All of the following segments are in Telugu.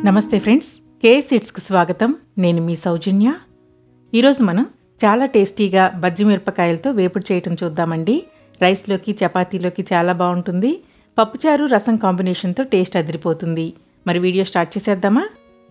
నమస్తే ఫ్రెండ్స్ కే సీడ్స్కి స్వాగతం నేను మీ సౌజన్య ఈరోజు మనం చాలా టేస్టీగా బజ్జి మిరపకాయలతో వేపుడు చేయటం చూద్దామండి రైస్లోకి చపాతీలోకి చాలా బాగుంటుంది పప్పుచారు రసం కాంబినేషన్తో టేస్ట్ అదిరిపోతుంది మరి వీడియో స్టార్ట్ చేసేద్దామా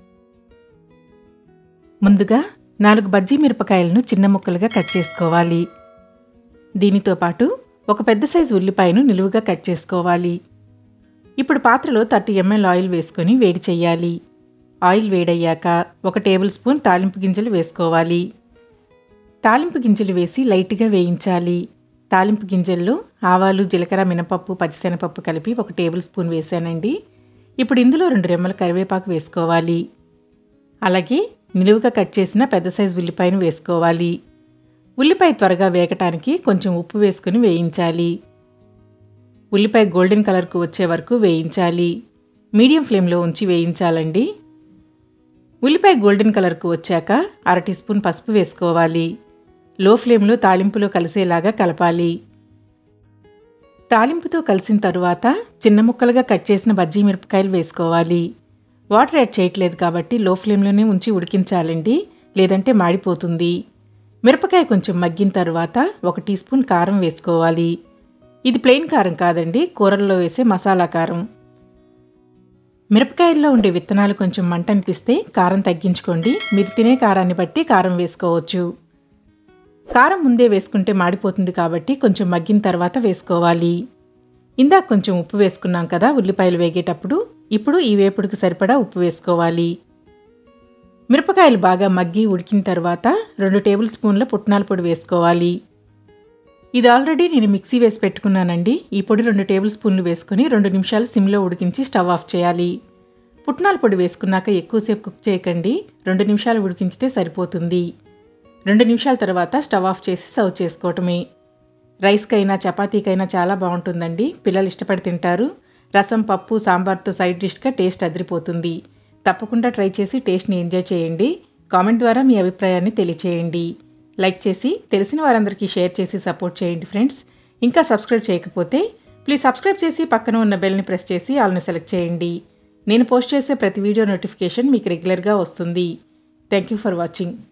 ముందుగా నాలుగు బజ్జీ మిరపకాయలను చిన్న ముక్కలుగా కట్ చేసుకోవాలి దీనితో పాటు ఒక పెద్ద సైజు ఉల్లిపాయను నిలువుగా కట్ చేసుకోవాలి ఇప్పుడు పాత్రలో థర్టీ ఎంఎల్ ఆయిల్ వేసుకొని వేడి చేయాలి ఆయిల్ వేడయ్యాక ఒక టేబుల్ స్పూన్ తాలింపు గింజలు వేసుకోవాలి తాలింపు గింజలు వేసి లైట్గా వేయించాలి తాలింపు గింజల్లో ఆవాలు జీలకర్ర మినపప్పు పచ్చిశనగపప్పు కలిపి ఒక టేబుల్ స్పూన్ వేసానండి ఇప్పుడు ఇందులో రెండు రెమ్మల కరివేపాకు వేసుకోవాలి అలాగే నిలువుగా కట్ చేసిన పెద్ద సైజు ఉల్లిపాయను వేసుకోవాలి ఉల్లిపాయ త్వరగా వేగటానికి కొంచెం ఉప్పు వేసుకుని వేయించాలి ఉల్లిపాయ గోల్డెన్ కలర్కు వచ్చే వరకు వేయించాలి మీడియం ఫ్లేమ్లో ఉంచి వేయించాలండి ఉల్లిపాయ గోల్డెన్ కలర్కు వచ్చాక అర టీ స్పూన్ పసుపు వేసుకోవాలి లో ఫ్లేమ్లో తాలింపులో కలిసేలాగా కలపాలి తాలింపుతో కలిసిన తరువాత చిన్న ముక్కలుగా కట్ చేసిన బజ్జీ మిరపకాయలు వేసుకోవాలి వాటర్ యాడ్ చేయట్లేదు కాబట్టి లో ఫ్లేమ్లోనే ఉంచి ఉడికించాలండి లేదంటే మాడిపోతుంది మిరపకాయ కొంచెం మగ్గిన తర్వాత ఒక టీ స్పూన్ కారం వేసుకోవాలి ఇది ప్లెయిన్ కారం కాదండి కూరల్లో వేసే మసాలా కారం మిరపకాయల్లో ఉండే విత్తనాలు కొంచెం మంట అనిపిస్తే కారం తగ్గించుకోండి మీరు తినే కారాన్ని బట్టి కారం వేసుకోవచ్చు కారం ముందే వేసుకుంటే మాడిపోతుంది కాబట్టి కొంచెం మగ్గిన తర్వాత వేసుకోవాలి ఇందాక కొంచెం ఉప్పు వేసుకున్నాం కదా ఉల్లిపాయలు వేగేటప్పుడు ఇప్పుడు ఈ వేపుడుకు సరిపడా ఉప్పు వేసుకోవాలి మిరపకాయలు బాగా మగ్గి ఉడికిన తర్వాత రెండు టేబుల్ స్పూన్ల పుట్నాల పొడి వేసుకోవాలి ఇది ఆల్రెడీ నేను మిక్సీ వేసి పెట్టుకున్నానండి ఈ పొడి రెండు టేబుల్ స్పూన్లు వేసుకుని రెండు నిమిషాలు సిమ్లో ఉడికించి స్టవ్ ఆఫ్ చేయాలి పుట్నాల పొడి వేసుకున్నాక ఎక్కువసేపు కుక్ చేయకండి రెండు నిమిషాలు ఉడికించితే సరిపోతుంది రెండు నిమిషాల తర్వాత స్టవ్ ఆఫ్ చేసి సర్వ్ చేసుకోవటమే రైస్కైనా చపాతీకైనా చాలా బాగుంటుందండి పిల్లలు ఇష్టపడి తింటారు రసం పప్పు సాంబార్తో సైడ్ డిష్గా టేస్ట్ అదిరిపోతుంది తప్పకుండా ట్రై చేసి టేస్ట్ని ఎంజాయ్ చేయండి కామెంట్ ద్వారా మీ అభిప్రాయాన్ని తెలియచేయండి లైక్ చేసి తెలిసిన వారందరికీ షేర్ చేసి సపోర్ట్ చేయండి ఫ్రెండ్స్ ఇంకా సబ్స్క్రైబ్ చేయకపోతే ప్లీజ్ సబ్స్క్రైబ్ చేసి పక్కన ఉన్న బెల్ని ప్రెస్ చేసి ఆల్ని సెలెక్ట్ చేయండి నేను పోస్ట్ చేసే ప్రతి వీడియో నోటిఫికేషన్ మీకు రెగ్యులర్గా వస్తుంది థ్యాంక్ యూ ఫర్ వాచింగ్